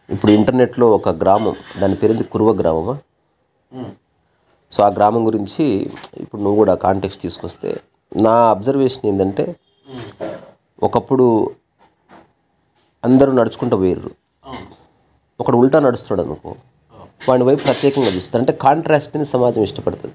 ఇప్పుడు ఇంటర్నెట్లో ఒక గ్రామం దాని పేరుంది కురువ గ్రామమా సో ఆ గ్రామం గురించి ఇప్పుడు నువ్వు కూడా కాంటెక్స్ట్ తీసుకొస్తే నా అబ్జర్వేషన్ ఏంటంటే ఒకప్పుడు అందరూ నడుచుకుంటూ పోయారు ఒకడు ఉల్టా నడుస్తున్నాడు అనుకో వాడి వైపు ప్రత్యేకంగా చూస్తారు అంటే కాంట్రాస్ట్ని సమాజం ఇష్టపడుతుంది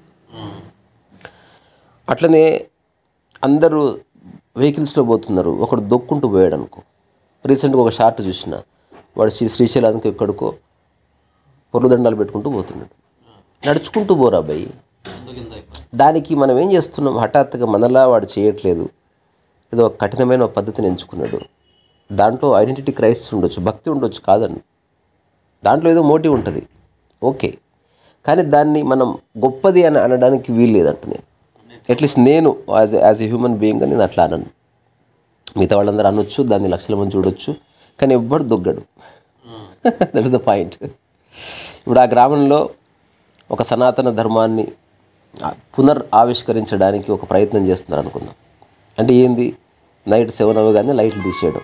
అట్లనే అందరూ వెహికల్స్లో పోతున్నారు ఒకడు దొక్కుంటూ పోయాడు అనుకో రీసెంట్గా ఒక షార్ట్ చూసిన వాడు శ్రీ శ్రీశైలానికి ఎక్కడికో పొర్లుదండాలు పెట్టుకుంటూ పోతున్నాడు నడుచుకుంటూ పోరా అబ్బాయి కింద అయిపోయింది దానికి మనం ఏం చేస్తున్నాం హఠాత్తుగా మనలా వాడు చేయట్లేదు ఏదో ఒక కఠినమైన ఒక పద్ధతిని ఎంచుకున్నాడు దాంట్లో ఐడెంటిటీ క్రైసిస్ ఉండొచ్చు భక్తి ఉండొచ్చు కాదండి దాంట్లో ఏదో మోటివ్ ఉంటుంది ఓకే కానీ దాన్ని మనం గొప్పది అని అనడానికి వీలు లేదంట నేను అట్లీస్ట్ నేను యాజ్ యాజ్ ఎ హ్యూమన్ బీయింగ్గా నేను అట్లా అనను మిగతా వాళ్ళందరూ అనొచ్చు దాన్ని లక్షల మంది చూడొచ్చు కానీ ఎవ్వడు దొగ్గడు దట్ ఇస్ ద పాయింట్ ఇప్పుడు ఆ గ్రామంలో ఒక సనాతన ధర్మాన్ని ఆ, పునర్ ఆవిష్కరించడానికి ఒక ప్రయత్నం చేస్తున్నారు అనుకుందాం అంటే ఏంది నైట్ సెవెన్ అవ్వగానే లైట్లు తీసేయడం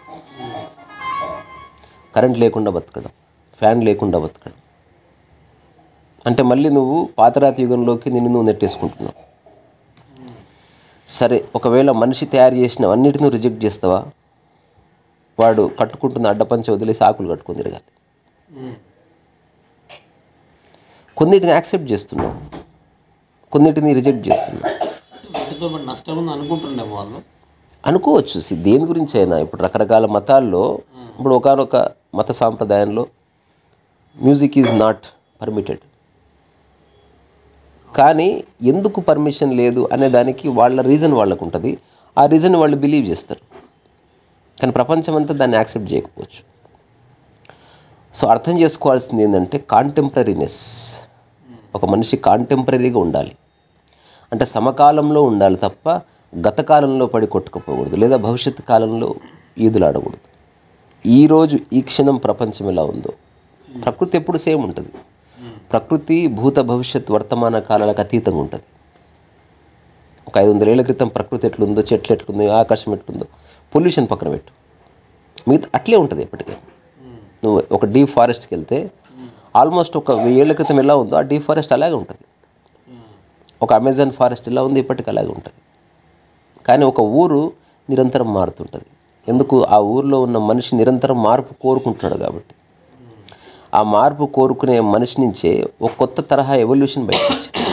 కరెంట్ లేకుండా బతకడం ఫ్యాన్ లేకుండా బతకడం అంటే మళ్ళీ నువ్వు పాతరాతి యుగంలోకి నిన్ను నువ్వు నెట్టేసుకుంటున్నావు సరే ఒకవేళ మనిషి తయారు చేసిన అన్నిటిని రిజెక్ట్ చేస్తావా వాడు కట్టుకుంటున్న అడ్డపంచ వదిలేసి ఆకులు కట్టుకొని తిరగాలి కొన్నిటిని యాక్సెప్ట్ చేస్తున్నావు కొన్నిటిని రిజెక్ట్ చేస్తున్నావు వీటితో పాటు నష్టం ఉంది అనుకుంటుండేమో వాళ్ళు అనుకోవచ్చు సి దేని గురించి అయినా ఇప్పుడు రకరకాల మతాల్లో ఇప్పుడు ఒకనొక మత సాంప్రదాయంలో మ్యూజిక్ ఈజ్ నాట్ పర్మిటెడ్ కానీ ఎందుకు పర్మిషన్ లేదు అనే దానికి వాళ్ళ రీజన్ వాళ్ళకు ఉంటుంది ఆ రీజన్ వాళ్ళు బిలీవ్ చేస్తారు కానీ ప్రపంచం అంతా దాన్ని యాక్సెప్ట్ చేయకపోవచ్చు సో అర్థం చేసుకోవాల్సింది ఏంటంటే కాంటెంపరీనెస్ ఒక మనిషి కాంటెంపరీగా ఉండాలి అంటే సమకాలంలో ఉండాలి తప్ప గత కాలంలో పడి కొట్టుకుపోకూడదు లేదా భవిష్యత్ కాలంలో ఈదులాడకూడదు ఈరోజు ఈ క్షణం ప్రపంచం ఎలా ఉందో ప్రకృతి ఎప్పుడు సేమ్ ఉంటుంది ప్రకృతి భూత భవిష్యత్ వర్తమాన కాలాలకు అతీతంగా ఉంటుంది ఒక ఐదు వందల ఏళ్ళ క్రితం ప్రకృతి ఎట్లుందో చెట్లు ఎట్లుందో ఆకాశం ఎట్లుందో పొల్యూషన్ పక్కన పెట్టు మిగతా అట్లే ఉంటుంది ఎప్పటికీ నువ్వు ఒక డీ ఫారెస్ట్కి వెళ్తే ఆల్మోస్ట్ ఒక వెయ్యి ఏళ్ళ క్రితం ఎలా ఉందో ఆ డీ ఫారెస్ట్ అలాగే ఉంటుంది ఒక అమెజాన్ ఫారెస్ట్ ఎలా ఉంది ఇప్పటికి అలాగే ఉంటుంది కానీ ఒక ఊరు నిరంతరం మారుతుంటుంది ఎందుకు ఆ ఊరిలో ఉన్న మనిషి నిరంతరం మార్పు కోరుకుంటున్నాడు కాబట్టి ఆ మార్పు కోరుకునే మనిషి నుంచే ఒక కొత్త తరహా ఎవల్యూషన్ బయటకు వచ్చింది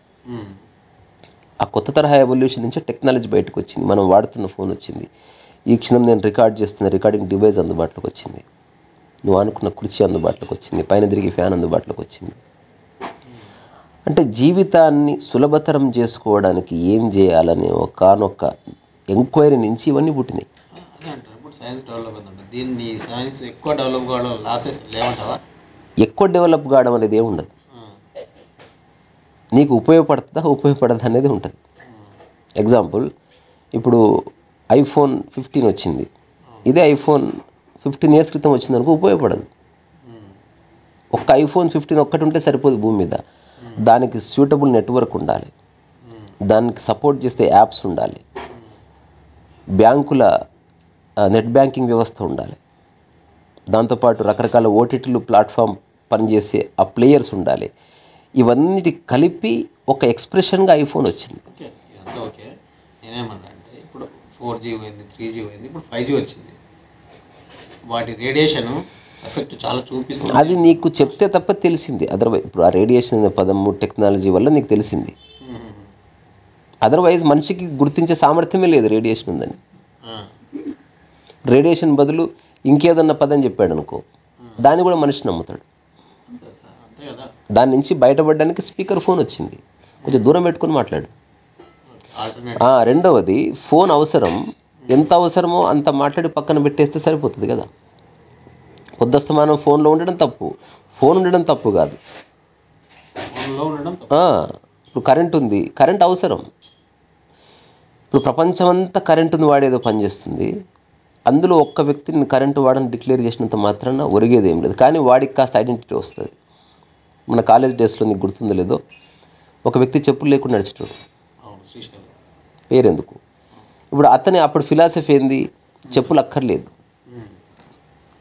ఆ కొత్త తరహా ఎవల్యూషన్ నుంచే టెక్నాలజీ బయటకు వచ్చింది మనం వాడుతున్న ఫోన్ వచ్చింది ఈ క్షణం నేను రికార్డ్ చేస్తున్న రికార్డింగ్ డివైస్ అందుబాటులోకి వచ్చింది నువ్వు అనుకున్న కుర్చీ అందుబాటులోకి వచ్చింది పైన తిరిగి ఫ్యాన్ అందుబాటులోకి వచ్చింది అంటే జీవితాన్ని సులభతరం చేసుకోవడానికి ఏం చేయాలనే ఒకనొక ఎంక్వైరీ నుంచి ఇవన్నీ పుట్టినాయి అదే అంటారు ఇప్పుడు సైన్స్ డెవలప్ అవుతుంది దీన్ని సైన్స్ ఎక్కువ డెవలప్ కావడం లాసెస్ లేవంటావా ఎక్కువ డెవలప్ కావడం అనేది ఏమి ఉండదు నీకు ఉపయోగపడుతుందా ఉపయోగపడదా అనేది ఉంటుంది ఎగ్జాంపుల్ ఇప్పుడు ఐఫోన్ ఫిఫ్టీన్ వచ్చింది ఇదే ఐఫోన్ ఫిఫ్టీన్ ఇయర్స్ క్రితం వచ్చింది అనుకో ఉపయోగపడదు ఒక్క ఐఫోన్ ఫిఫ్టీన్ ఒక్కటి ఉంటే సరిపోదు భూమి మీద దానికి సూటబుల్ నెట్వర్క్ ఉండాలి దానికి సపోర్ట్ చేసే యాప్స్ ఉండాలి బ్యాంకుల ఆ, నెట్ బ్యాంకింగ్ వ్యవస్థ ఉండాలి దాంతోపాటు రకరకాల ఓటీటీలు ప్లాట్ఫామ్ పనిచేసే ఆ ప్లేయర్స్ ఉండాలి ఇవన్నిటి కలిపి ఒక ఎక్స్ప్రెషన్గా ఐఫోన్ వచ్చింది ఓకే ఇదంతా ఓకే నేనేమన్నా అంటే ఇప్పుడు ఫోర్ జీ పోయింది త్రీ జీ పోయింది ఇప్పుడు ఫైవ్ జీ వచ్చింది వాటి రేడియేషన్ ఎఫెక్ట్ చాలా చూపిస్తుంది అది నీకు చెప్తే తప్ప తెలిసింది అదర్వైజ్ ఇప్పుడు ఆ రేడియేషన్ అనే పదము టెక్నాలజీ వల్ల నీకు తెలిసింది అదర్వైజ్ మనిషికి గుర్తించే సామర్థ్యమే లేదు రేడియేషన్ ఉందని ఆ, రేడియేషన్ బదులు ఇంకేదన్నా పదం చెప్పాడు అనుకో దాన్ని కూడా మనిషి నమ్ముతాడు అంతే అంతే కదా దాని నుంచి బయటపడడానికి స్పీకర్ ఫోన్ వచ్చింది కొంచెం దూరం పెట్టుకొని మాట్లాడు ఆల్టర్నేట్ ఆ, రెండవది ఫోన్ అవసరం ఎంత అవసరమో అంత మాట్లాడి పక్కన పెట్టేస్తే సరిపోతుంది కదా పొద్దస్తమానం ఫోన్లో ఉండడం తప్పు ఫోన్ ఉండడం తప్పు కాదు ఫోన్లో ఉండడం తప్పు. ఆ, ఇప్పుడు కరెంట్ ఉంది కరెంట్ అవసరం ఇప్పుడు ప్రపంచమంతా కరెంటుని వాడేదో పనిచేస్తుంది అందులో ఒక్క వ్యక్తిని కరెంటు వాడని డిక్లేర్ చేసినంత మాత్రాన ఒరిగేది ఏం లేదు కానీ వాడికి కాస్త ఐడెంటిటీ వస్తుంది మన కాలేజ్ డేస్లో నీకు గుర్తుందో లేదో ఒక వ్యక్తి చెప్పులు లేకుండా నడిచేటోడు అవును శ్రీశైలం పేరెందుకు ఇప్పుడు అతని అప్పుడు ఫిలాసఫీ ఏంది చెప్పులు అక్కర్లేదు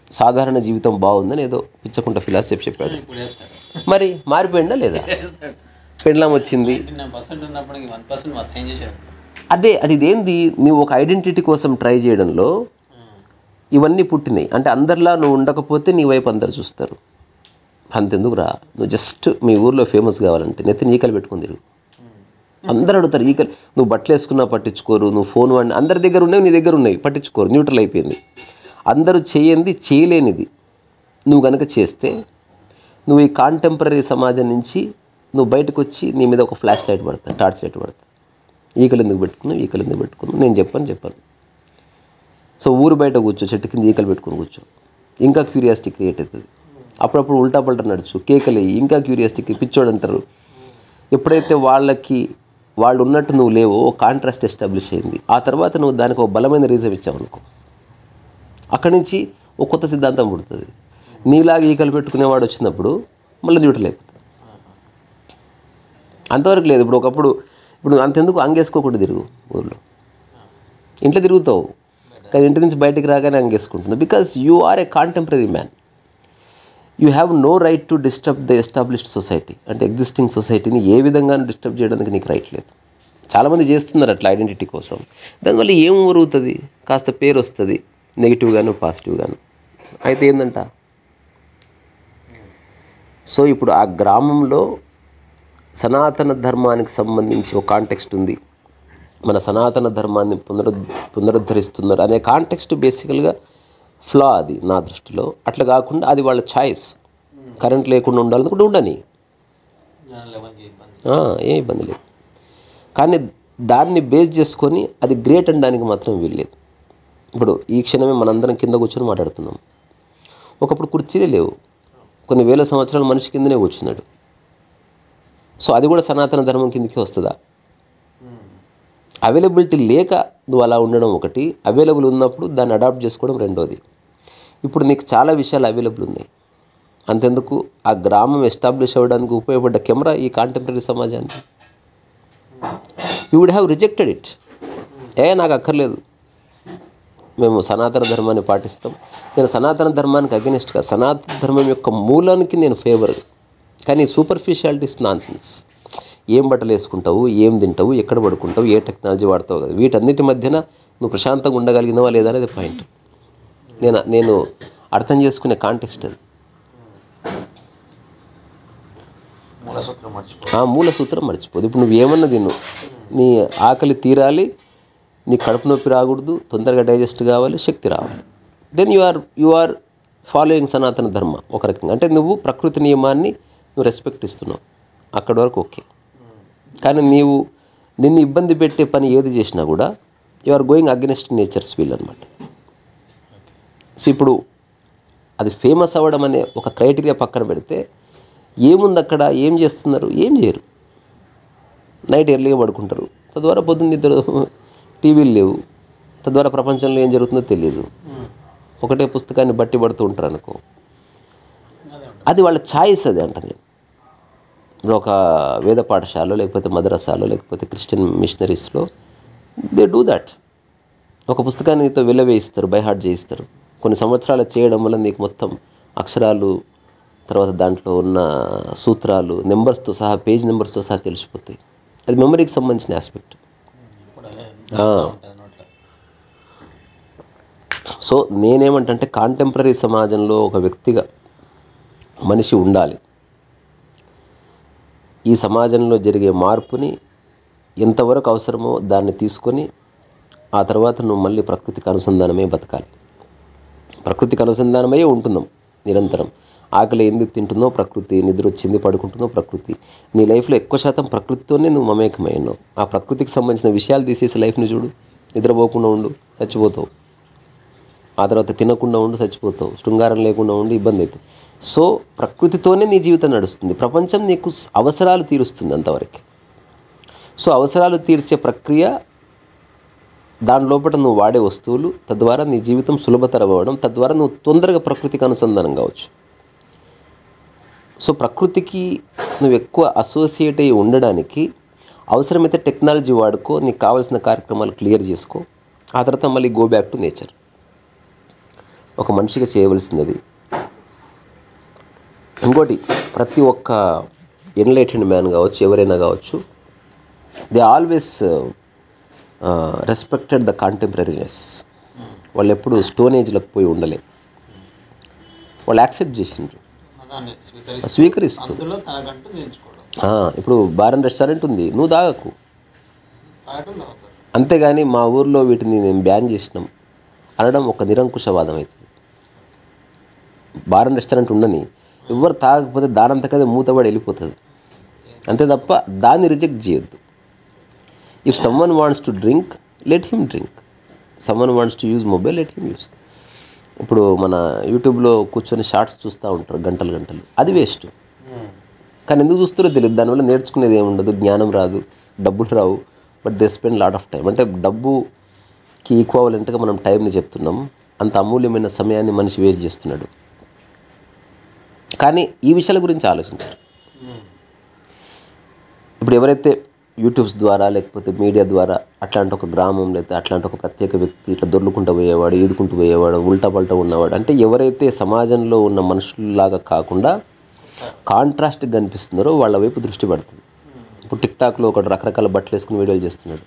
సాధారణ జీవితం బాగుందని ఏదో పిచ్చకుంట ఫిలాసఫీ చెప్పాడు ఇప్పుడు వేస్తాడు మరి మారిపోయిందా లేదా వేస్తాడు పెండ్లం వచ్చింది నైంటీ నైన్ పర్సెంట్ ఉన్నప్పటికి వన్ పర్సెంట్ మాత్రం ఏం చేశారు అదే అది ఇదేంది నువ్వు ఒక ఐడెంటిటీ కోసం ట్రై చేయడంలో ఇవన్నీ పుట్టినాయి అంటే అందరిలా నువ్వు ఉండకపోతే నీ వైపు అందరు చూస్తారు అంతెందుకు రా నువ్వు జస్ట్ మీ ఊర్లో ఫేమస్ కావాలంటే నెత్తిని ఈకలు పెట్టుకుని తిరుగు అందరూ అడుగుతారు ఈకలు నువ్వు బట్టలు వేసుకున్నా పట్టించుకోరు నువ్వు ఫోన్ వాడిని అందరి దగ్గర ఉన్నాయి నీ దగ్గర ఉన్నాయి పట్టించుకోరు న్యూట్రల్ అయిపోయింది అందరూ చేయంది చేయలేనిది నువ్వు కనుక చేస్తే నువ్వు ఈ కాంటెంపరీ సమాజం నుంచి నువ్వు బయటకు వచ్చి నీ మీద ఒక ఫ్లాష్ లైట్ పడుతుంది టార్చ్ లైట్ పడుతుంది ఈకలు ఎందుకు పెట్టుకున్నావు ఈకలు ఎందుకు పెట్టుకున్నావు నేను చెప్పాను చెప్పాను సో ఊరు బయట కూర్చో చెట్టు కింద ఈకలు పెట్టుకొని కూర్చో ఇంకా క్యూరియాసిటీ క్రియేట్ అవుతుంది అప్పుడప్పుడు ఉల్టా పల్టా నడుచు కేకలు వేయి, ఇంకా క్యూరియాసిటీ పిచ్చోడు అంటారు ఎప్పుడైతే వాళ్ళకి వాళ్ళు ఉన్నట్టు నువ్వు లేవో కాంట్రాస్ట్ ఎస్టాబ్లిష్ అయింది ఆ తర్వాత నువ్వు దానికి ఒక బలమైన రీజన్ ఇచ్చావు అనుకో అక్కడి నుంచి ఒక కొత్త సిద్ధాంతం పుడుతుంది నీలాగా ఈకలు పెట్టుకునేవాడు వచ్చినప్పుడు మళ్ళీ డ్యూటీ లేకపోతుంది అంతవరకు లేదు ఇప్పుడు ఒకప్పుడు ఇప్పుడు అంతెందుకు అంగేసుకోకుండా తిరుగు ఊర్లో ఇంట్లో తిరుగుతావు కానీ ఇంటి నుంచి బయటికి రాగానే అంగేసుకుంటుంది because you are a contemporary man you have no right to disturb the established society అంటే ఎగ్జిస్టింగ్ సొసైటీని ఏ విధంగా డిస్టర్బ్ చేయడానికి నీకు రైట్ లేదు చాలామంది చేస్తున్నారు అట్లా ఐడెంటిటీ కోసం దానివల్ల ఏం ఊరుగుతుంది కాస్త పేరు వస్తుంది నెగిటివ్గాను పాజిటివ్గాను అయితే ఏందంట సో ఇప్పుడు ఆ గ్రామంలో సనాతన ధర్మానికి సంబంధించి ఒక కాంటెక్స్ట్ ఉంది మన సనాతన ధర్మాన్ని పునరు పునరుద్ధరిస్తున్నారు అనే కాంటెక్స్ట్ బేసికల్గా ఫ్లా అది నా దృష్టిలో అట్లా కాకుండా అది వాళ్ళ ఛాయిస్ కరెంట్ లేకుండా ఉండాలనుకుంటే ఉండని జనాలు ఎవరికి ఇబ్బంది ఆ, ఏం ఇబ్బంది లేదు కానీ దాన్ని బేస్ చేసుకొని అది గ్రేట్ అనడానికి మాత్రం వీల్లేదు ఇప్పుడు ఈ క్షణమే మనందరం కింద కూర్చొని మాట్లాడుతున్నాం ఒకప్పుడు కుర్చీలే లేవు కొన్ని వేల సంవత్సరాల మనిషి కిందనే కూర్చున్నాడు సో అది కూడా సనాతన ధర్మం కిందకి వస్తుందా అవైలబిలిటీ లేక నువ్వు అలా ఉండడం ఒకటి అవైలబుల్ ఉన్నప్పుడు దాన్ని అడాప్ట్ చేసుకోవడం రెండోది ఇప్పుడు నీకు చాలా విషయాలు అవైలబుల్ ఉన్నాయి అంతెందుకు ఆ గ్రామం ఎస్టాబ్లిష్ అవ్వడానికి ఉపయోగపడ్డ కెమెరా ఈ కాంటెంపరీ సమాజానికి you would have rejected it ఏ నాకు అక్కర్లేదు మేము సనాతన ధర్మాన్ని పాటిస్తాం నేను సనాతన ధర్మానికి అగెనిస్ట్గా సనాతన ధర్మం యొక్క మూలానికి నేను ఫేవర్ కానీ సూపర్ఫిషియాలిటీస్ నాన్ సెన్స్ ఏం బట్టలు వేసుకుంటావు ఏం తింటావు ఎక్కడ పడుకుంటావు ఏ టెక్నాలజీ వాడతావు కదా వీటన్నిటి మధ్యన నువ్వు ప్రశాంతంగా ఉండగలిగినవా లేదా అనేది పాయింట్ నేను నేను అర్థం చేసుకునే కాంటెక్స్ట్ అది మూలసూత్రం మర్చిపో ఆ మూల సూత్రం మర్చిపోదు ఇప్పుడు నువ్వు ఏమన్నా తిను నీ ఆకలి తీరాలి నీ కడుపు నొప్పి రాకూడదు తొందరగా డైజెస్ట్ కావాలి శక్తి రావాలి then you are you are following Sanatana Dharma ఒక రకంగా అంటే నువ్వు ప్రకృతి నియమాన్ని నువ్వు రెస్పెక్ట్ ఇస్తున్నావు అక్కడి వరకు ఓకే కానీ నీవు నిన్ను ఇబ్బంది పెట్టే పని ఏది చేసినా కూడా you are going against nature's wheel అనమాట సో ఇప్పుడు అది ఫేమస్ అవ్వడం అనే ఒక క్రైటీరియా పక్కన పెడితే ఏముంది అక్కడ ఏం చేస్తున్నారు ఏం చేయరు నైట్ ఎర్లీగా పడుకుంటారు తద్వారా పొద్దున్న ఇద్దరు టీవీలు లేవు తద్వారా ప్రపంచంలో ఏం జరుగుతుందో తెలియదు ఒకటే పుస్తకాన్ని బట్టి పడుతూ ఉంటారు అనుకో అదే ఉంటుంది అది వాళ్ళ ఛాయిస్ అది అంట నేను ఇప్పుడు ఒక వేద పాఠశాల లేకపోతే మదరసాలో లేకపోతే క్రిస్టియన్ మిషనరీస్లో దే డూ దట్ ఒక పుస్తకాన్ని నీతో వెళ్ళవేయిస్తారు బై హార్ట్ చేయిస్తారు కొన్ని సంవత్సరాలు చేయడం వల్ల నీకు మొత్తం అక్షరాలు తర్వాత దాంట్లో ఉన్న సూత్రాలు నెంబర్స్తో సహా పేజ్ నెంబర్స్తో సహా తెలిసిపోతాయి అది మెమరీకి సంబంధించిన ఆస్పెక్ట్ ఇప్పుడు అదే ఆ. ఉంటుంది నోట్లో సో నేనేమంటే కాంటెంపరీ సమాజంలో ఒక వ్యక్తిగా మనిషి ఉండాలి ఈ సమాజంలో జరిగే మార్పుని ఎంతవరకు అవసరమో దాన్ని తీసుకొని ఆ తర్వాత నువ్వు మళ్ళీ ప్రకృతికి అనుసంధానమే బతకాలి ప్రకృతికి అనుసంధానమై ఉంటున్నాం నిరంతరం ఆకలి ఎందుకు తింటుందో ప్రకృతి నిద్ర వచ్చింది పడుకుంటుందో ప్రకృతి నీ లైఫ్లో ఎక్కువ శాతం ప్రకృతితోనే నువ్వు మమేకమై ఉన్నావు ఆ ప్రకృతికి సంబంధించిన విషయాలు తీసేసి లైఫ్ని చూడు నిద్రపోకుండా ఉండు చచ్చిపోతావు ఆ తర్వాత తినకుండా ఉండి చచ్చిపోతావు శృంగారం లేకుండా ఉండి ఇబ్బంది అవుతుంది సో ప్రకృతితోనే నీ జీవితం నడుస్తుంది ప్రపంచం నీకు స్- అవసరాలు తీరుస్తుంది అంతవరకు సో అవసరాలు తీర్చే ప్రక్రియ దాని లోపల నువ్వు వాడే వస్తువులు తద్వారా నీ జీవితం సులభతరం అవ్వడం తద్వారా నువ్వు తొందరగా ప్రకృతికి అనుసంధానం కావచ్చు సో ప్రకృతికి నువ్వు ఎక్కువ అసోసియేట్ అయ్యి ఉండడానికి అవసరమైతే టెక్నాలజీ వాడుకో నీకు కావాల్సిన కార్యక్రమాలు క్లియర్ చేసుకో ఆ తర్వాత మళ్ళీ గో బ్యాక్ టు నేచర్ ఒక మనిషిగా చేయవలసినది ఇంకోటి ప్రతి ఒక్క ఎన్లైటెడ్ మ్యాన్ కావచ్చు ఎవరైనా కావచ్చు దే ఆల్వేస్ రెస్పెక్టెడ్ ద కాంటెంపరీనెస్ వాళ్ళు ఎప్పుడు స్టోన్ ఏజ్లోకి పోయి ఉండలే వాళ్ళు యాక్సెప్ట్ చేసిండ్రు దాన్ని స్వీకరిస్తూ స్వీకరిస్తూ అందులో తనకంటూ నేర్చుకోవడం ఆ, ఇప్పుడు బార్ అండ్ రెస్టారెంట్ ఉంది నువ్వు తాగకు తాగటం తాగుతారు అంతేగాని మా ఊర్లో వీటిని నేను బ్యాన్ చేసినాం అనడం ఒక నిరంకుశవాదం అవుతుంది బార్ అండ్ రెస్టారెంట్ ఉండని ఎవరు తాగకపోతే దానంతకదే మూతబడి వెళ్ళిపోతుంది అంతే తప్ప దాన్ని రిజెక్ట్ చేయొద్దు if someone wants to drink let him drink someone wants to use mobile let him use ఇప్పుడు మన యూట్యూబ్లో కూర్చొని షార్ట్స్ చూస్తూ ఉంటారు గంటలు గంటలు అది వేస్ట్ కానీ ఎందుకు చూస్తారో తెలియదు దానివల్ల నేర్చుకునేది ఏమి ఉండదు జ్ఞానం రాదు డబ్బులు రావు but they spend lot of time అంటే డబ్బుకి ఈక్వాలెంట్గా మనం టైంని చెప్తున్నాం అంత అమూల్యమైన సమయాన్ని మనిషి వేస్ట్ చేస్తున్నాడు కానీ ఈ విషయాల గురించి ఆలోచించారు ఇప్పుడు ఎవరైతే యూట్యూబ్స్ ద్వారా లేకపోతే మీడియా ద్వారా అట్లాంటి ఒక గ్రామం లేకపోతే అట్లాంటి ఒక ప్రత్యేక వ్యక్తి ఇట్లా దొర్లుకుంటూ పోయేవాడు ఈదుకుంటూ పోయేవాడు ఉల్టా పల్టా ఉన్నవాడు అంటే ఎవరైతే సమాజంలో ఉన్న మనుషుల్లాగా కాకుండా కాంట్రాస్ట్ కనిపిస్తున్నారో వాళ్ళ వైపు దృష్టి పడుతుంది ఇప్పుడు టిక్ టాక్లో ఒకటి రకరకాల బట్టలు వేసుకుని వీడియోలు చేస్తున్నాడు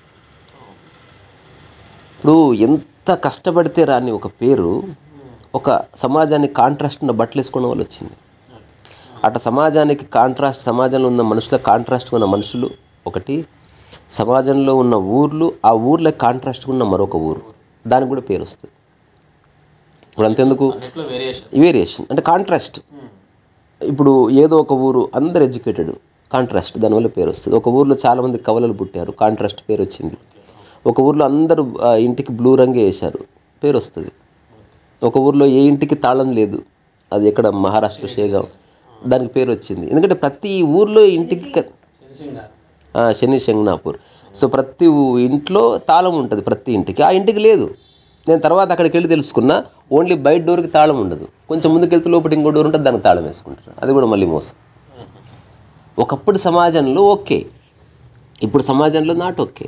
ఇప్పుడు ఎంత కష్టపడితే రాని ఒక పేరు ఒక సమాజానికి కాంట్రాస్ట్ ఉన్న బట్టలు వేసుకోవడం వల్ల వచ్చింది అట సమాజానికి కాంట్రాస్ట్ సమాజంలో ఉన్న మనుషుల కాంట్రాస్ట్ ఉన్న మనుషులు ఒకటి సమాజంలో ఉన్న ఊర్లు ఆ ఊర్లో కాంట్రాస్ట్ ఉన్న మరొక ఊరు దానికి కూడా పేరు వస్తుంది ఇప్పుడు అంతెందుకు అన్నిట్లో వేరియేషన్ వేరియేషన్ అంటే కాంట్రాస్ట్ ఇప్పుడు ఏదో ఒక ఊరు అందరు ఎడ్యుకేటెడ్ కాంట్రాస్ట్ దానివల్ల పేరు వస్తుంది ఒక ఊర్లో చాలామంది కవలలు పుట్టారు కాంట్రాస్ట్ పేరు వచ్చింది ఒక ఊర్లో అందరూ ఆ, ఇంటికి బ్లూ రంగే వేశారు పేరు వస్తుంది ఒక ఊర్లో ఏ ఇంటికి తాళం లేదు అది ఎక్కడ మహారాష్ట్ర షేగావ్ దానికి పేరు వచ్చింది ఎందుకంటే ప్రతి ఊర్లో ఇంటికి క- ఆ, శని శంగ్నాపూర్ సో ప్రతి ఊ- ఇంట్లో తాళం ఉంటుంది ప్రతి ఇంటికి ఆ ఇంటికి లేదు నేను తర్వాత అక్కడికి వెళ్ళి తెలుసుకున్నా ఓన్లీ బయట డోర్కి తాళం ఉండదు కొంచెం ముందుకు వెళ్తే లోపల ఇంకో డోర్ ఉంటుంది దానికి తాళం వేసుకుంటారు అది కూడా మళ్ళీ మోసం ఒకప్పుడు సమాజంలో ఓకే ఇప్పుడు సమాజంలో నాట్ ఓకే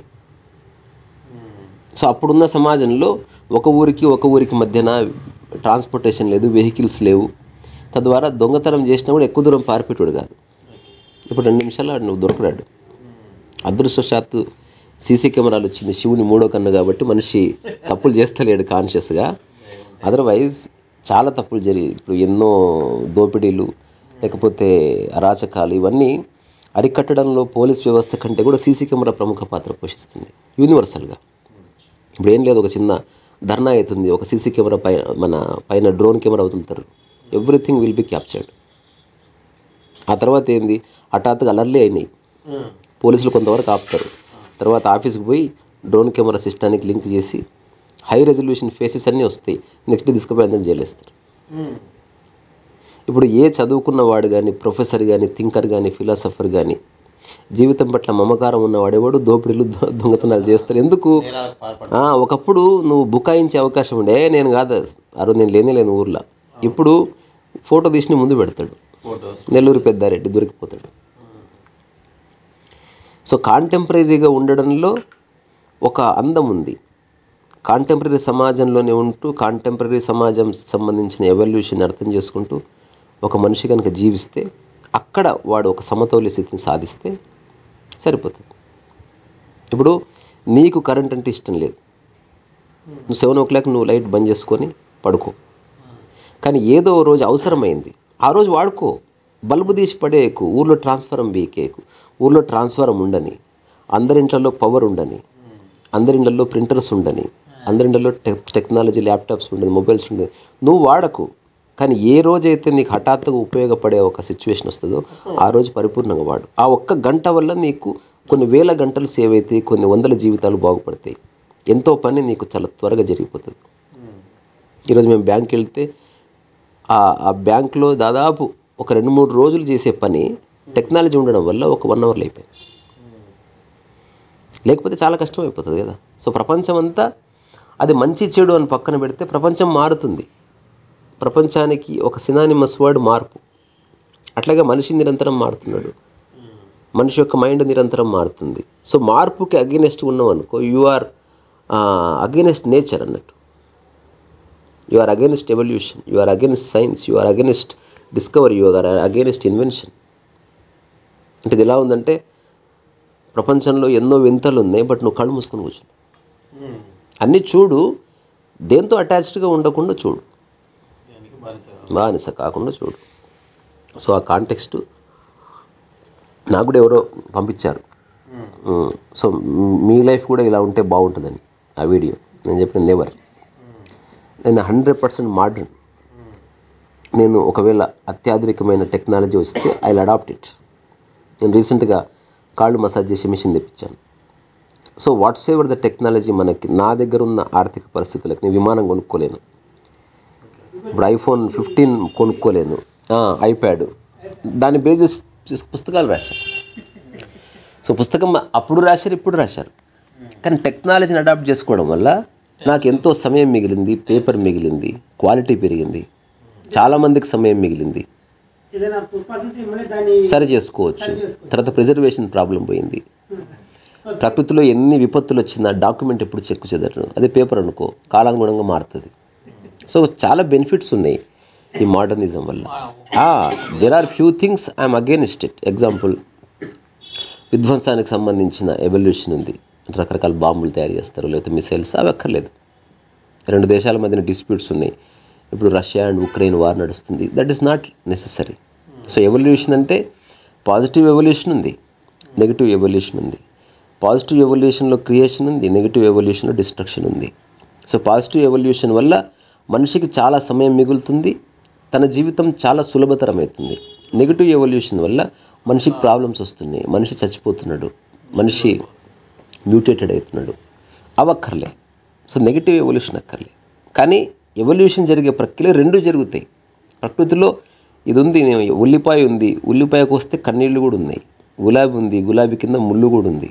సో అప్పుడున్న సమాజంలో ఒక ఊరికి ఒక ఊరికి మధ్యన ట్రాన్స్పోర్టేషన్ లేదు వెహికల్స్ లేవు తద్వారా దొంగతనం చేసినా కూడా ఎక్కువ దూరం పారిపెట్టుడు కాదు ఇప్పుడు రెండు నిమిషాలు ఆడు నువ్వు దొరకడాడు అదృష్టవశాత్తు సీసీ కెమెరాలు వచ్చింది శివుని మూడో కన్ను కాబట్టి మనిషి తప్పులు చేస్తలేడు కాన్షియస్గా అదర్వైజ్ చాలా తప్పులు జరిగి ఇప్పుడు ఎన్నో దోపిడీలు లేకపోతే అరాచకాలు ఇవన్నీ అరికట్టడంలో పోలీస్ వ్యవస్థ కంటే కూడా సీసీ కెమెరా ప్రముఖ పాత్ర పోషిస్తుంది యూనివర్సల్గా ఇప్పుడు ఏం లేదు ఒక చిన్న ధర్నా అవుతుంది ఒక సీసీ కెమెరా పై మన పైన డ్రోన్ కెమెరా వదులుతారు ఎవ్రీథింగ్ విల్ బి క్యాప్చర్డ్ ఆ తర్వాత ఏంది హఠాత్తుగా అలర్లే అయినాయి పోలీసులు కొంతవరకు ఆపుతారు తర్వాత ఆఫీస్కి పోయి డ్రోన్ కెమెరా సిస్టానికి లింక్ చేసి హై రెజల్యూషన్ ఫేసెస్ అన్నీ వస్తాయి నెక్స్ట్ డే తీసుకుపోయి అందరిని జైలేస్తారు ఇప్పుడు ఏ చదువుకున్న వాడు కానీ ప్రొఫెసర్ కానీ థింకర్ కానీ ఫిలాసఫర్ కానీ జీవితం పట్ల మమకారం ఉన్నవాడేవాడు దోపిడీలు దొ- దొంగతనాలు చేస్తారు ఎందుకు నేరాలకు పాల్పడ ఆ, ఒకప్పుడు నువ్వు బుకాయించే అవకాశం ఉండే "ఏ, నేను కాదు ఆ రోజు నేను లేనే లేను ఊర్లో ఇప్పుడు ఫోటో తీసి ముందు పెడతాడు ఫొటోస్ నెల్లూరు పెద్దారెడ్డి దొరికిపోతాడు సో కాంటెంపరీగా ఉండడంలో ఒక అందం ఉంది కాంటెంపరీ సమాజంలోనే ఉంటూ కాంటెంపరీ సమాజం సంబంధించిన ఎవల్యూషన్ అర్థం చేసుకుంటూ ఒక మనిషి కనుక జీవిస్తే అక్కడ వాడు ఒక సమతౌల్య స్థితిని సాధిస్తే సరిపోతుంది ఇప్పుడు నీకు కరెంట్ అంటే ఇష్టం లేదు నువ్వు సెవెన్ ఓ క్లాక్ నువ్వు లైట్ బంద్ చేసుకొని పడుకో కానీ ఏదో ఓ రోజు అవసరమైంది ఆ రోజు వాడుకో బల్బు తీసి పడేయకు ఊర్లో ట్రాన్స్ఫారం బీకేకు ఊర్లో ట్రాన్స్ఫారం ఉండని అందరింట్లలో పవర్ ఉండని అందరింట్లలో ప్రింటర్స్ ఉండని అందరింట్లలో టెక్ టెక్నాలజీ ల్యాప్టాప్స్ ఉండని మొబైల్స్ ఉండని నువ్వు వాడకు కానీ ఏ రోజైతే నీకు హఠాత్తుగా ఉపయోగపడే ఒక సిచ్యువేషన్ వస్తుందో ఆ రోజు పరిపూర్ణంగా వాడు ఆ ఒక్క గంట వల్ల నీకు కొన్ని వేల గంటలు సేవ్ అవుతాయి కొన్ని వందల జీవితాలు బాగుపడతాయి ఎంతో పని నీకు చాలా త్వరగా జరిగిపోతుంది ఈరోజు మేము బ్యాంక్కి వెళ్తే ఆ ఆ బ్యాంక్లో దాదాపు ఒక రెండు మూడు రోజులు చేసే పని టెక్నాలజీ ఉండడం వల్ల ఒక వన్ అవర్లో అయిపోయింది లేకపోతే చాలా కష్టం అయిపోతుంది కదా సో ప్రపంచం అంతా అది మంచి చెడు అని పక్కన పెడితే ప్రపంచం మారుతుంది ప్రపంచానికి ఒక సినానిమస్ వర్డ్ మార్పు అట్లాగే మనిషి నిరంతరం మారుతున్నాడు మనిషి యొక్క మైండ్ నిరంతరం మారుతుంది సో మార్పుకి అగెనెస్ట్ ఉన్నాం అనుకో యు ఆర్ అగెనెస్ట్ నేచర్ అన్నట్టు you are against evolution you are against science you are against discovery you are against invention అంటే ఇది ఎలా ఉందంటే ప్రపంచంలో ఎన్నో వింతలు ఉన్నాయి బట్ నువ్వు కళ్ళు మూసుకొని కూర్చుని అన్నీ చూడు దేంతో అటాచ్డ్గా ఉండకుండా చూడు దానికి బానిస బానిస కాకుండా చూడు సో ఆ కాంటెక్స్ట్ నాకు కూడా ఎవరో పంపించారు ఉమ్, సో మ్- మీ లైఫ్ కూడా ఇలా ఉంటే బాగుంటుందని ఆ వీడియో నేను చెప్పిన నెవర్ నేను హండ్రెడ్ పర్సెంట్ మోడర్న్ నేను ఒకవేళ అత్యాధునికమైన టెక్నాలజీ వస్తే ఐ అడాప్ట్ ఇట్ నేను రీసెంట్గా కాళ్ళు మసాజ్ చేసే మిషన్ తెప్పించాను so whatsoever the technology మనకి నా దగ్గర ఉన్న ఆర్థిక పరిస్థితులకు నేను విమానం కొనుక్కోలేను ఇప్పుడు ఐఫోన్ ఫిఫ్టీన్ కొనుక్కోలేను ఐప్యాడ్ దాన్ని బేస్ చేసి చేసి పుస్తకాలు రాశారు సో పుస్తకం అప్పుడు రాశారు ఇప్పుడు రాశారు కానీ టెక్నాలజీని అడాప్ట్ చేసుకోవడం వల్ల నాకు ఎంతో సమయం మిగిలింది పేపర్ మిగిలింది క్వాలిటీ పెరిగింది చాలామందికి సమయం మిగిలింది ఏదైనా పొరపాటు ఉంటే ఇమ్మడే దాన్ని సరి చేసుకోవచ్చు తర్వాత ప్రిజర్వేషన్ ప్రాబ్లం పోయింది ప్రకృతిలో ఎన్ని విపత్తులు వచ్చినా డాక్యుమెంట్ ఎప్పుడు చెక్కు చెదరను అదే పేపర్ అనుకో కాలానుగుణంగా మారుతుంది సో చాలా బెనిఫిట్స్ ఉన్నాయి ఈ మోడర్నిజం వల్ల there are few things I'm against it example విధ్వంసానికి సంబంధించిన ఎవల్యూషన్ ఉంది రకరకాల బాంబులు తయారు చేస్తారు లేకపోతే మిసైల్స్ అవి అక్కర్లేదు రెండు దేశాల మధ్యన డిస్ప్యూట్స్ ఉన్నాయి ఇప్పుడు రష్యా అండ్ ఉక్రెయిన్ వార్ నడుస్తుంది that is not necessary so evolution అంటే పాజిటివ్ ఎవల్యూషన్ ఉంది నెగిటివ్ ఎవల్యూషన్ ఉంది పాజిటివ్ ఎవల్యూషన్లో క్రియేషన్ ఉంది నెగిటివ్ ఎవల్యూషన్లో డిస్ట్రక్షన్ ఉంది సో పాజిటివ్ ఎవల్యూషన్ వల్ల మనిషికి చాలా సమయం మిగులుతుంది తన జీవితం చాలా సులభతరమవుతుంది నెగిటివ్ ఎవల్యూషన్ వల్ల మనిషికి ప్రాబ్లమ్స్ వస్తున్నాయి మనిషి చచ్చిపోతున్నాడు మనిషి మ్యూటేటెడ్ అవుతున్నాడు అవక్కర్లే సో నెగిటివ్ ఎవల్యూషన్ అక్కర్లే కానీ ఎవల్యూషన్ జరిగే ప్రక్రియ రెండు జరుగుతాయి ప్రకృతిలో ఇది ఉంది నేను ఉల్లిపాయ ఉంది ఉల్లిపాయకు వస్తే కన్నీళ్ళు కూడా ఉన్నాయి గులాబీ ఉంది గులాబీ కింద ముళ్ళు కూడా ఉంది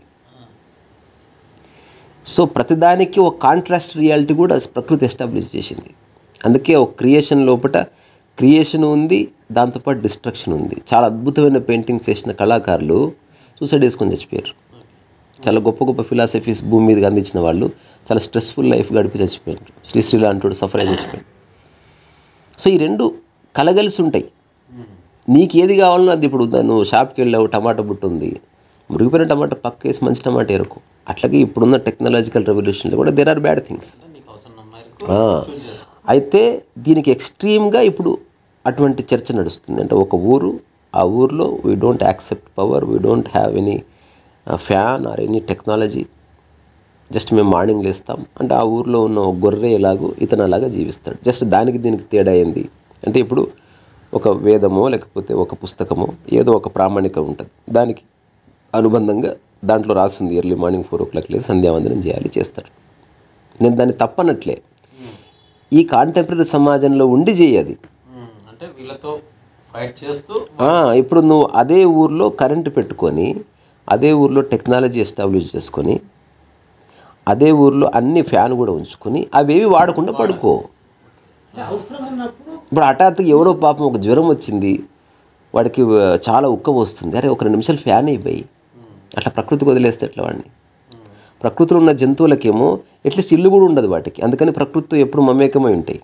సో ప్రతిదానికి ఒక కాంట్రాస్ట్ రియాలిటీ కూడా ప్రకృతి ఎస్టాబ్లిష్ చేసింది అందుకే ఒక క్రియేషన్ లోపల క్రియేషన్ ఉంది దాంతోపాటు డిస్ట్రక్షన్ ఉంది చాలా అద్భుతమైన పెయింటింగ్స్ చేసిన కళాకారులు సూసైడ్ చేసుకొని చచ్చిపోయారు చాలా గొప్ప గొప్ప ఫిలాసఫీస్ భూమి మీదకి అందించిన వాళ్ళు చాలా స్ట్రెస్ఫుల్ లైఫ్ గడిపి చచ్చిపోయారు శ్రీశ్రీ లాంటి సఫర్ అయి చచ్చిపోయాడు సో ఈ రెండు కలగలిసి ఉంటాయి నీకు ఏది కావాలనో అది ఇప్పుడు నువ్వు షాప్కి వెళ్ళావు టమాటా బుట్ట ఉంది మురిగిపోయిన టమాటా పక్క వేసి మంచి టమాటా ఎరుకు అట్లాగే ఇప్పుడున్న టెక్నాలజికల్ రెవల్యూషన్లో కూడా దేర్ ఆర్ బ్యాడ్ థింగ్స్ నీకు అవసరం మేరకు చూజ్ చేసుకో అయితే దీనికి ఎక్స్ట్రీమ్గా ఇప్పుడు అటువంటి చర్చ నడుస్తుంది అంటే ఒక ఊరు ఆ ఊర్లో we don't accept power we don't have any fan or any technology just మేము మార్నింగ్ లేస్తాం అంటే ఆ ఊర్లో ఉన్న ఒక గొర్రె ఎలాగో ఇతను అలాగా జీవిస్తాడు జస్ట్ దానికి దీనికి తేడా అయింది అంటే ఇప్పుడు ఒక వేదమో లేకపోతే ఒక పుస్తకమో ఏదో ఒక ప్రామాణిక ఉంటుంది దానికి అనుబంధంగా దాంట్లో రాసింది early morning four o'clock లేదు సంధ్యావందనం చేయాలి చేస్తారు నేను దాన్ని తప్పనట్లే ఈ కాంటెంపరీ సమాజంలో ఉండి చేయది ఉమ్, అంటే వీళ్ళతో ఫైట్ చేస్తూ ఆ, ఇప్పుడు నువ్వు అదే ఊర్లో కరెంటు పెట్టుకొని అదే ఊర్లో టెక్నాలజీ ఎస్టాబ్లిష్ చేసుకొని అదే ఊర్లో అన్ని ఫ్యాన్ కూడా ఉంచుకొని అవేవి వాడకుండా పడుకో అవసరం ఉన్నప్పుడు ఇప్పుడు హఠాత్తుగా ఎవరో పాపం ఒక జ్వరం వచ్చింది వాడికి ఆ, చాలా ఉక్క వస్తుంది అరే ఒక రెండు నిమిషాలు ఫ్యాన్ అయిపోయి అట్లా ప్రకృతికి వదిలేస్తే ఎట్లా వాడిని ప్రకృతిలో ఉన్న జంతువులకేమో అట్లీస్ట్ ఇల్లు కూడా ఉండదు వాటికి అందుకని ప్రకృతితో ఎప్పుడు మమేకమై ఉంటాయి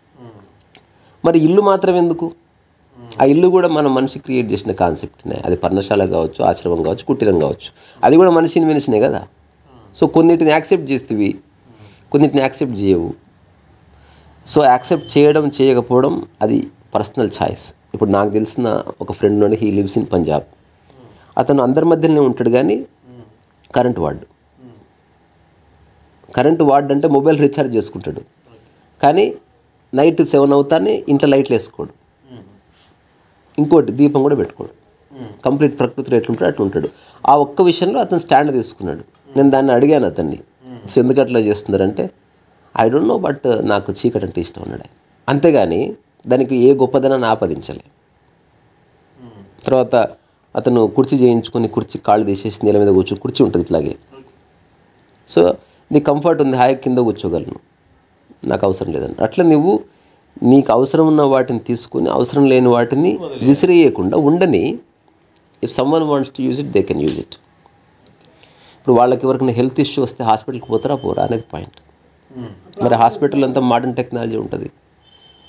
మరి ఇల్లు మాత్రం ఎందుకు ఆ ఇల్లు కూడా మన మనిషి క్రియేట్ చేసిన కాన్సెప్ట్నే అది పర్ణశాల కావచ్చు ఆశ్రమం కావచ్చు కుటీరం కావచ్చు అది కూడా మనిషి ఇన్వెన్షనే కదా సో కొన్నిటిని యాక్సెప్ట్ చేస్తేవి కొన్నిటిని యాక్సెప్ట్ చేయవు సో యాక్సెప్ట్ చేయడం చేయకపోవడం అది పర్సనల్ ఛాయిస్ ఇప్పుడు నాకు తెలిసిన ఒక ఫ్రెండ్ నుండి హీ లివ్స్ ఇన్ పంజాబ్ అతను అందరి మధ్యలోనే ఉంటాడు కానీ కరెంట్ వాడు కరెంటు వాడు అంటే మొబైల్ రీఛార్జ్ చేసుకుంటాడు కానీ నైట్ సెవెన్ అవుతానే ఇంట్లో లైట్లు వేసుకోడు ఇంకోటి దీపం కూడా పెట్టుకోడు కంప్లీట్ ప్రకృతిలో ఎట్లుంటాడు అట్లా ఉంటాడు ఆ ఒక్క విషయంలో అతను స్టాండ్ తీసుకున్నాడు నేను దాన్ని అడిగాను అతన్ని సో ఎందుకు అట్లా చేస్తున్నారంటే ఐ డోంట్ నో బట్ నాకు చీకటి అంటే ఇష్టం అన్నాడు ఆయన అంతేగాని దానికి ఏ గొప్పదనాన్ని ఆపాదించలే తర్వాత అతను కుర్చీ చేయించుకొని కుర్చీ కాళ్ళు తీసేసి నేల మీద కూర్చొని కుర్చీ ఉంటుంది ఇట్లాగే సో నీ కంఫర్ట్ ఉంది హాయి కింద కూర్చోగలను నాకు అవసరం లేదండి అట్లా నువ్వు నీకు అవసరం ఉన్న వాటిని తీసుకుని అవసరం లేని వాటిని విసిరేయకుండా ఉండని if someone wants to use it they can use it ఇప్పుడు వాళ్ళకి ఎవరికైనా హెల్త్ ఇష్యూ వస్తే హాస్పిటల్కి పోతారా పోరా అనేది పాయింట్ మరి హాస్పిటల్ అంతా మోడర్న్ టెక్నాలజీ ఉంటుంది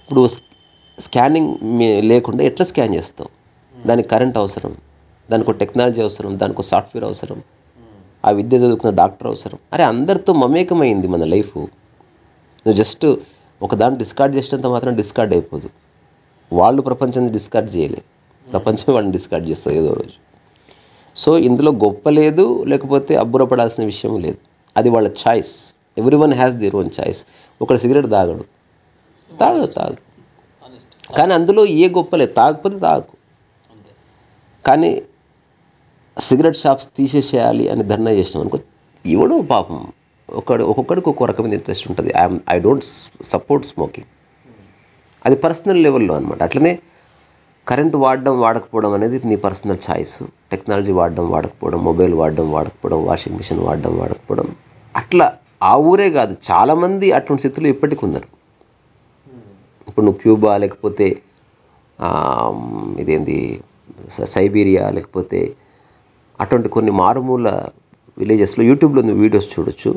ఇప్పుడు స్- స్కానింగ్ మీ- లేకుండా ఎట్లా స్కాన్ చేస్తావు దానికి కరెంట్ అవసరం దానికి ఒక టెక్నాలజీ అవసరం దానికి ఒక సాఫ్ట్వేర్ అవసరం ఆ విద్య చదువుకున్న డాక్టర్ అవసరం అరే అందరితో మమేకమైంది మన లైఫ్ నువ్వు జస్ట్ ఒక దాన్ని డిస్కార్డ్ చేసినంత మాత్రం డిస్కార్డ్ అయిపోదు వాళ్ళు ప్రపంచాన్ని డిస్కార్డ్ చేయలే ప్రపంచమే వాళ్ళని డిస్కార్డ్ చేస్తుంది ఏదో రోజు సో ఇందులో గొప్ప లేదు లేకపోతే అబ్బురపడాల్సిన విషయం లేదు అది వాళ్ళ choice every one has their own choice ఒకడు సిగరెట్ తాగడు తాగు తాగు ఆనెస్ట్ కానీ అందులో ఏ గొప్ప లేదు తాగకపోతే తాగు అంతే కానీ సిగరెట్ షాప్స్ తీసేసేయాలి అని ధర్నా చేసినాం అనుకో ఎవడో పాపం ఒకడు ఒక్కొక్కడికి ఒక్కో రకమైన ఇంట్రెస్ట్ ఉంటుంది I'm I don't support smoking అది పర్సనల్ లెవెల్లో అనమాట అట్లనే కరెంట్ వాడడం వాడకపోవడం అనేది నీ పర్సనల్ ఛాయిస్ టెక్నాలజీ వాడడం వాడకపోవడం మొబైల్ వాడడం వాడకపోవడం వాషింగ్ మిషన్ వాడడం వాడకపోవడం అట్లా ఆ ఊరే కాదు చాలామంది అటువంటి స్థితిలో ఇప్పటికి ఉన్నారు ఇప్పుడు నువ్వు క్యూబా లేకపోతే ఆ, ఇదేంది స- సైబీరియా లేకపోతే అటువంటి కొన్ని మారుమూల విలేజెస్లో యూట్యూబ్లో నువ్వు వీడియోస్ చూడొచ్చు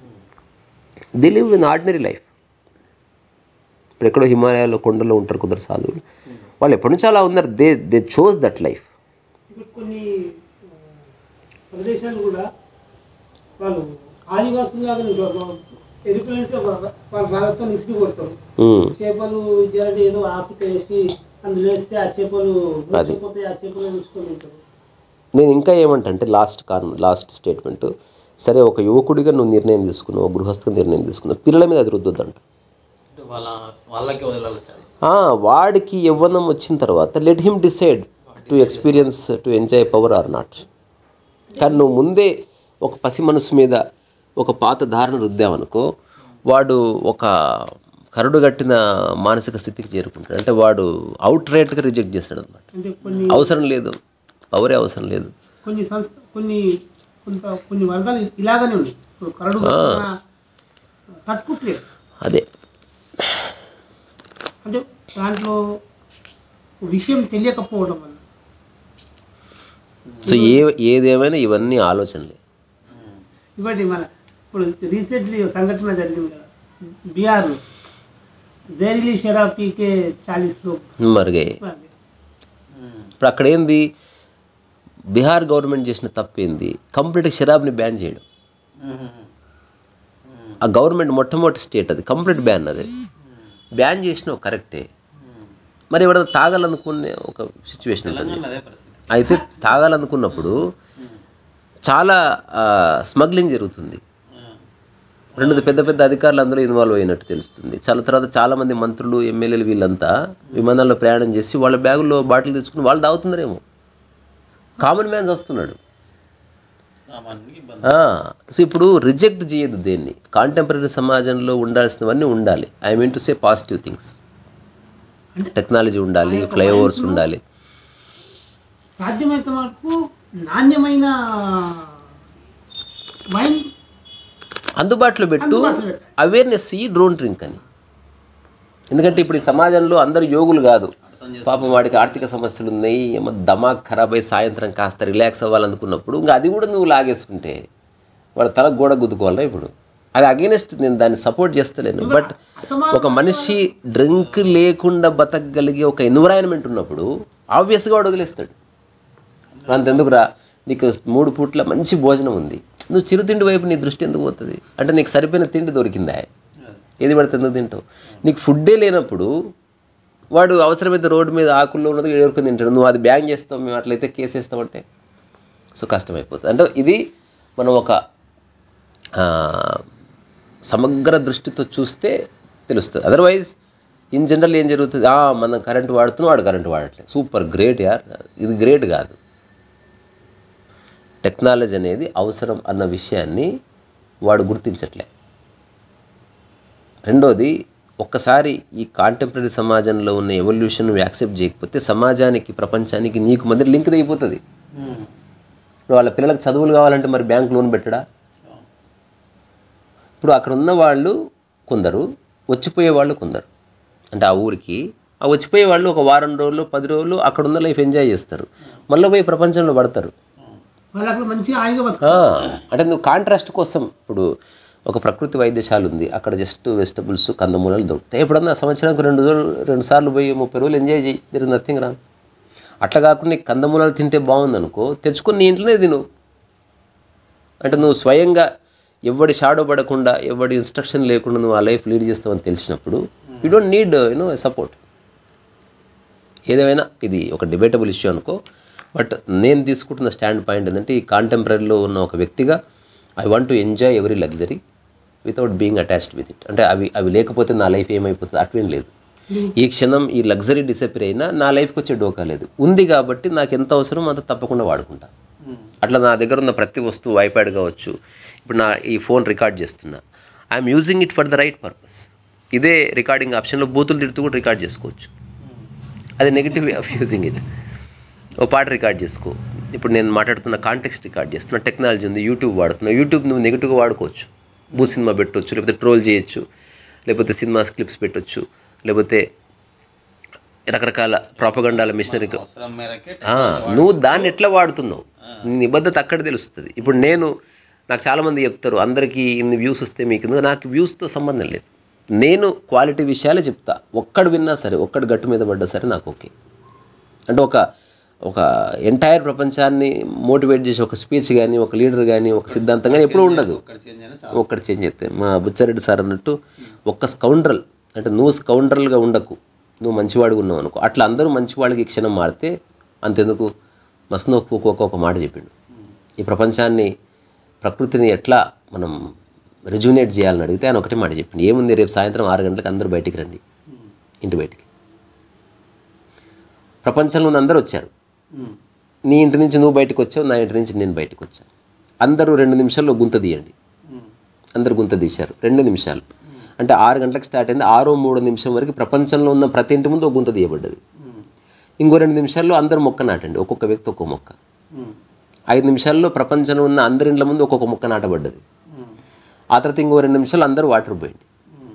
they live in ordinary life ఇప్పుడు ఎక్కడో హిమాలయాల్లో కొండల్లో ఉంటారు కొందరు సాధువులు వాళ్ళు ఎప్పటి నుంచో అలా ఉన్నారు they they chose that life ఇప్పుడు కొన్ని ఆ, ప్రదేశాలు కూడా వాళ్ళు ఆదివాసులాగా ఎదుపులంటే వాళ్ళ రాళ్ళతో నిసిగి కొడతారు చేపలు ఇచ్చారంటే ఏదో ఆకుతో వేసి అందులో వేస్తే ఆ చేపలు మూసిపోతే ఆ చేపలు ఉంచుకొని తింటారు నేను ఇంకా ఏమంటే లాస్ట్ కాన్ లాస్ట్ స్టేట్మెంట్ సరే ఒక యువకుడిగా నువ్వు నిర్ణయం తీసుకున్నావు గృహస్థగా నిర్ణయం తీసుకున్నావు పిల్లల మీద అది రుద్దొద్దంట అంటే వాళ్ళ వాళ్ళకి వదలాలి చాయిస్ ఆ, వాడికి యవ్వనం వచ్చిన తర్వాత let him decide to experience to enjoy power or not కానీ నువ్వు ముందే ఒక పసి మనసు మీద ఒక పాత ధారణ రుద్దామనుకో వాడు ఒక కరుడు కట్టిన మానసిక స్థితికి చేరుకుంటాడు అంటే వాడు అవుట్ రేట్గా రిజెక్ట్ చేస్తాడు అనమాట అంటే కొన్ని అవసరం లేదు పవరే అవసరం లేదు కొన్ని సంస్థ కొన్ని కొంత కొన్ని వర్గాలు ఇలాగనే ఉన్నాయి ఇప్పుడు కరడు తట్టుకుంటలేదు అదే అంటే దాంట్లో విషయం తెలియకపోవడం వల్ల సో ఏ ఏదేమైనా ఇవన్నీ ఆలోచనలే ఇవ్వండి మన ఇప్పుడు రీసెంట్లీ సంఘటన జరిగింది కదా బీహార్లో జైరిలీ షరాబ్ పీకే చాలీస్ లోక్ మరిగాయి ఇప్పుడు అక్కడ ఏంది బీహార్ గవర్నమెంట్ చేసిన తప్పేంది కంప్లీట్గా షరాబ్ని బ్యాన్ చేయడం ఆ గవర్నమెంట్ మొట్టమొదటి స్టేట్ అది కంప్లీట్ బ్యాన్ అది బ్యాన్ చేసిన కరెక్టే మరి ఎవరైనా తాగాలనుకునే ఒక సిచ్యువేషన్ ఉంటుంది తెలంగాణ అదే పరిస్థితి అయితే తాగాలనుకున్నప్పుడు చాలా స్మగ్లింగ్ జరుగుతుంది రెండు పెద్ద పెద్ద అధికారులు అందులో ఇన్వాల్వ్ అయినట్టు తెలుస్తుంది చాలా తర్వాత చాలామంది మంత్రులు ఎమ్మెల్యేలు వీళ్ళంతా విమానాల్లో ప్రయాణం చేసి వాళ్ళ బ్యాగుల్లో బాటిల్ తెచ్చుకుని వాళ్ళు తాగుతున్నారేమో కామన్ మ్యాన్స్ వస్తున్నాడు సామాన్యునికి ఇబ్బంది ఆ, సో ఇప్పుడు రిజెక్ట్ చేయదు దేన్ని కాంటెంపరీ సమాజంలో ఉండాల్సినవన్నీ ఉండాలి I mean to say positive things technology ఉండాలి ఫ్లైఓవర్స్ ఉండాలి సాధ్యమైనంత వరకు నాణ్యమైన వైన్ అందుబాటులో పెట్టు అందుబాటులో పెట్టు. అవేర్నెస్ ఈ డ్రోన్ డ్రింక్ అని ఎందుకంటే ఇప్పుడు ఈ సమాజంలో అందరు యోగులు కాదు పాపం వాడికి ఆర్థిక సమస్యలు ఉన్నాయి ఏమో దమాక్ ఖరాబ్ అయ్యి సాయంత్రం కాస్త రిలాక్స్ అవ్వాలనుకున్నప్పుడు ఇంకా అది కూడా నువ్వు లాగేసుకుంటే వాడు తల గోడ గుద్దుకోవాలా ఇప్పుడు అది అగేనెస్ట్ నేను దాన్ని సపోర్ట్ చేస్తలేను బట్ ఒక మనిషి డ్రింక్ లేకుండా బతకగలిగే ఒక ఎన్విరాన్మెంట్ ఉన్నప్పుడు ఆబ్వియస్గా వాడు వదిలేస్తాడు అంతెందుకురా నీకు మూడు పూట్ల మంచి భోజనం ఉంది నువ్వు చిరుతిండి వైపు నీ దృష్టి ఎందుకు పోతుంది అంటే నీకు సరిపోయిన తిండి దొరికిందా ఏది పడితే ఎందుకు తింటావు నీకు ఫుడ్డే లేనప్పుడు వాడు అవసరమైతే రోడ్డు మీద ఆకుల్లో ఉన్నది ఏడుకొని తింటాడు నువ్వు అది బ్యాన్ చేస్తావు మేము అట్లయితే కేసు వేస్తామంటే సో కష్టమైపోతుంది అంటే ఇది మనం ఒక ఆ, సమగ్ర దృష్టితో చూస్తే తెలుస్తుంది అదర్వైజ్ ఇన్ జనరల్ ఏం జరుగుతుంది "ఆ, మనం కరెంట్ వాడుతున్నాం వాడు కరెంట్ వాడట్లేదు సూపర్ గ్రేట్ యార్ ఇది గ్రేట్ కాదు టెక్నాలజీ అనేది అవసరం అన్న విషయాన్ని వాడు గుర్తించట్లే రెండోది ఒక్కసారి ఈ కాంటెంపరీ సమాజంలో ఉన్న ఎవల్యూషన్ నువ్వు యాక్సెప్ట్ చేయకపోతే సమాజానికి ప్రపంచానికి నీకు మధ్య లింక్ అయిపోతుంది ఇప్పుడు వాళ్ళ పిల్లలకు చదువులు కావాలంటే మరి బ్యాంక్ లోన్ పెట్టడా ఇప్పుడు అక్కడ ఉన్న వాళ్ళు కొందరు వచ్చిపోయే వాళ్ళు కొందరు అంటే ఆ ఊరికి ఆ వచ్చిపోయే వాళ్ళు ఒక వారం రోజులు పది రోజులు అక్కడ ఉన్న లైఫ్ ఎంజాయ్ చేస్తారు మళ్ళీ పోయి ప్రపంచంలో పడతారు వాళ్ళు అక్కడ మంచిగా హాయిగా బతుకు ఆ, అంటే నువ్వు కాంట్రాస్ట్ కోసం ఇప్పుడు ఒక ప్రకృతి వైద్యశాల ఉంది అక్కడ జస్ట్ వెజిటబుల్స్ కందమూలాలు దొరుకుతాయి ఎప్పుడన్నా సంవత్సరానికి రెండు రోజులు రెండు సార్లు పోయి ముప్పై రోజులు ఎంజాయ్ చేయి దర్ నథింగ్ రా అట్లా కాకుండా నీకు కందమూలాలు తింటే బాగుందనుకో తెచ్చుకొని నీ ఇంట్లోనే తిను అంటే నువ్వు స్వయంగా ఎవడి షాడో పడకుండా ఎవడి ఇన్స్ట్రక్షన్ లేకుండా నువ్వు ఆ లైఫ్ లీడ్ చేస్తావని తెలిసినప్పుడు you don't need you know support ఏదేమైనా ఇది ఒక డిబేటబుల్ ఇష్యూ అనుకో బట్ నేను తీసుకుంటున్న స్టాండ్ పాయింట్ ఏంటంటే ఈ కాంటెంపరీలో ఉన్న ఒక వ్యక్తిగా I want to enjoy every luxury without being attached with it అంటే అవి అవి లేకపోతే నా లైఫ్ ఏమైపోతుంది అట్వేం లేదు ఈ క్షణం ఈ లగ్జరీ డిసపిర్ అయినా నా లైఫ్కి వచ్చే డోకా లేదు ఉంది కాబట్టి నాకు ఎంత అవసరం అంత తప్పకుండా వాడుకుంటా అట్లా నా దగ్గర ఉన్న ప్రతి వస్తువు ఐప్యాడ్ కావచ్చు ఇప్పుడు నా ఈ ఫోన్ రికార్డ్ చేస్తున్నా I'm using it for the right purpose ఇదే రికార్డింగ్ ఆప్షన్లో బూతులు తిడుతూ కూడా రికార్డ్ చేసుకోవచ్చు అది నెగిటివ్ ఆఫ్ యూజింగ్ ఇట్ ఓ పాట రికార్డ్ చేసుకో ఇప్పుడు నేను మాట్లాడుతున్న కాంటెక్స్ట్ రికార్డ్ చేస్తున్నా టెక్నాలజీ ఉంది యూట్యూబ్ వాడుతున్నా యూట్యూబ్ నువ్వు నెగిటివ్గా వాడుకోవచ్చు భూ సినిమా పెట్టవచ్చు లేకపోతే ట్రోల్ చేయొచ్చు లేకపోతే సినిమా క్లిప్స్ పెట్టొచ్చు లేకపోతే రకరకాల ప్రాపగండాల మిషనరీ అవసరం మేరకే ఆ, నువ్వు దాన్ని ఎట్లా వాడుతున్నావు నీ నిబద్ధత అక్కడ తెలుస్తుంది ఇప్పుడు నేను నాకు చాలామంది చెప్తారు అందరికీ ఇన్ని వ్యూస్ వస్తే మీకు ఎందుకు నాకు వ్యూస్తో సంబంధం లేదు నేను క్వాలిటీ విషయాలే చెప్తా ఒక్కడు విన్నా సరే ఒక్కడు గట్టు మీద పడ్డా సరే నాకు ఓకే అంటే ఒక ఒక ఎంటైర్ ప్రపంచాన్ని మోటివేట్ చేసే ఒక స్పీచ్ కానీ ఒక లీడర్ కానీ ఒక సిద్ధాంతం కానీ ఎప్పుడూ ఉండదు ఇక్కడ చేంజ్ అయినా చాలా ఒక్కటి చేంజ్ చేస్తే మా బుచ్చారెడ్డి సార్ అన్నట్టు ఒక్క స్కౌండ్రల్ అంటే నువ్వు స్కౌండ్రల్గా ఉండకు నువ్వు మంచివాడిగా ఉన్నావు అనుకో అట్లా అందరూ మంచివాళ్ళకి ఈ క్షణం మారితే అంతెందుకు మస్నో పూకోక ఒక మాట చెప్పిండు ఈ ప్రపంచాన్ని ప్రకృతిని ఎట్లా మనం రిజునేట్ చేయాలని అడిగితే ఆయన ఒకటే మాట చెప్పిండు ఏముంది రేపు సాయంత్రం ఆరు గంటలకు అందరూ బయటికి రండి ఇంటి బయటికి ప్రపంచంలో ఉన్న అందరూ వచ్చారు నీ ఇంటి నుంచి నువ్వు బయటకు వచ్చావు నా ఇంటి నుంచి నేను బయటకు వచ్చాను అందరూ రెండు నిమిషాల్లో గుంత తీయండి అందరు గుంత తీశారు రెండు నిమిషాలు అంటే ఆరు గంటలకు స్టార్ట్ అయింది ఆరో మూడు నిమిషం వరకు ప్రపంచంలో ఉన్న ప్రతి ఇంటి ముందు ఒక గుంత తీయబడ్డది ఇంకో రెండు నిమిషాల్లో అందరు మొక్క నాటండి ఒక్కొక్క వ్యక్తి ఒక్కొక్క మొక్క ఐదు నిమిషాల్లో ప్రపంచంలో ఉన్న అందరి ఇండ్ల ముందు ఒక్కొక్క మొక్క నాటబడ్డది ఆ తర్వాత ఇంకో రెండు నిమిషాలు అందరూ వాటర్ పోయండి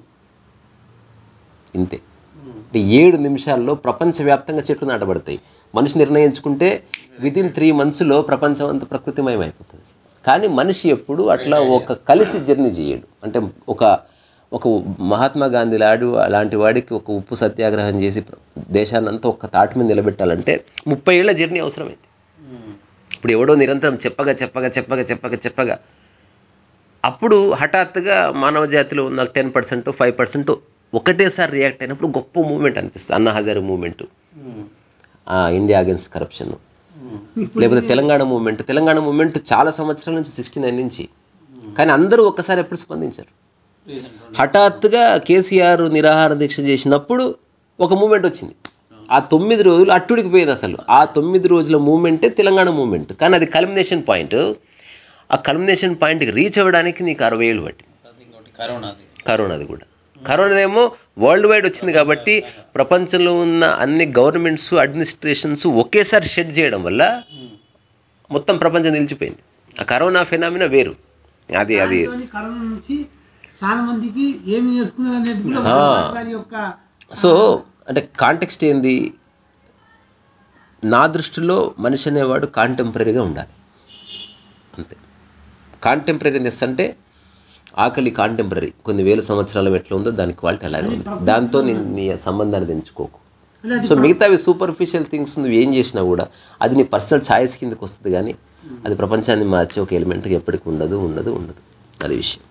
ఇంతే అంటే ఏడు నిమిషాల్లో ప్రపంచవ్యాప్తంగా చెట్లు నాటబడతాయి మనిషి నిర్ణయించుకుంటే వితిన్ త్రీ మంత్స్లో ప్రపంచం అంతా ప్రకృతిమయం అయిపోతుంది కానీ మనిషి ఎప్పుడు అట్లా ఒక కలిసి జర్నీ చేయడు అంటే ఒక ఒక మహాత్మా గాంధీ లాడు అలాంటి వాడికి ఒక ఉప్పు సత్యాగ్రహం చేసి ప్ర- దేశాన్ని అంతా ఒక తాటి మీద నిలబెట్టాలంటే ముప్పై ఏళ్ళ జర్నీ అవసరమైంది ఇప్పుడు ఎవడో నిరంతరం చెప్పగా చెప్పగా చెప్పగా చెప్పగా చెప్పగా అప్పుడు హఠాత్తుగా మానవ జాతిలో ఉన్న టెన్ పర్సెంట్ ఫైవ్ పర్సెంట్ ఒకటేసారి రియాక్ట్ అయినప్పుడు గొప్ప మూమెంట్ అనిపిస్తుంది Anna Hazare moment India against corruption లేకపోతే తెలంగాణ మూమెంట్ తెలంగాణ మూమెంట్ చాలా సంవత్సరాల నుంచి సిక్స్టీ నైన్ నుంచి కానీ అందరూ ఒక్కసారి ఎప్పుడు స్పందించారు రీసెంట్ హఠాత్తుగా కేసీఆర్ నిరాహార దీక్ష చేసినప్పుడు ఒక మూమెంట్ వచ్చింది ఆ తొమ్మిది రోజులు అట్టుడికి పోయేది అసలు ఆ తొమ్మిది రోజుల మూమెంటే తెలంగాణ మూమెంట్ కానీ అది కల్మినేషన్ పాయింట్ ఆ కల్మినేషన్ పాయింట్కి రీచ్ అవ్వడానికి నీకు అరవై ఏళ్ళు పట్టింది అది ఇంకోటి కరోనాది కరోనాది కూడా కరోనా ఏమో వరల్డ్ వైడ్ వచ్చింది కాబట్టి ప్రపంచంలో ఉన్న అన్ని గవర్నమెంట్స్ అడ్మినిస్ట్రేషన్స్ ఒకేసారి షెడ్ చేయడం వల్ల మొత్తం ప్రపంచం నిలిచిపోయింది ఆ కరోనా ఫెనామినా వేరు అది అది దాంతోని కరోనా నుంచి చాలా మందికి ఏమి నేర్చుకున్నది అనేది కూడా వారి యొక్క సో అంటే కాంటెక్స్ట్ ఏంది నా దృష్టిలో మనిషి అనేవాడు కాంటెంపరీగా ఉండాలి అంతే కాంటెంపరీనెస్ అంటే ఆకలి కాంటెంపరీ కొన్ని వేల సంవత్సరాల ఎట్లా ఉందో దాని క్వాలిటీ అలాగే ఉంది దాంతో నీ నీ సంబంధాన్ని తెంచుకోకు సో మిగతావి సూపర్ఫిషియల్ థింగ్స్ నువ్వు ఏం చేసినా కూడా అది నీ పర్సనల్ ఛాయిస్ కిందకి వస్తుంది కానీ అది ప్రపంచాన్ని మార్చే ఒక ఎలిమెంట్గా ఎప్పటికీ ఉండదు ఉండదు ఉండదు అది విషయం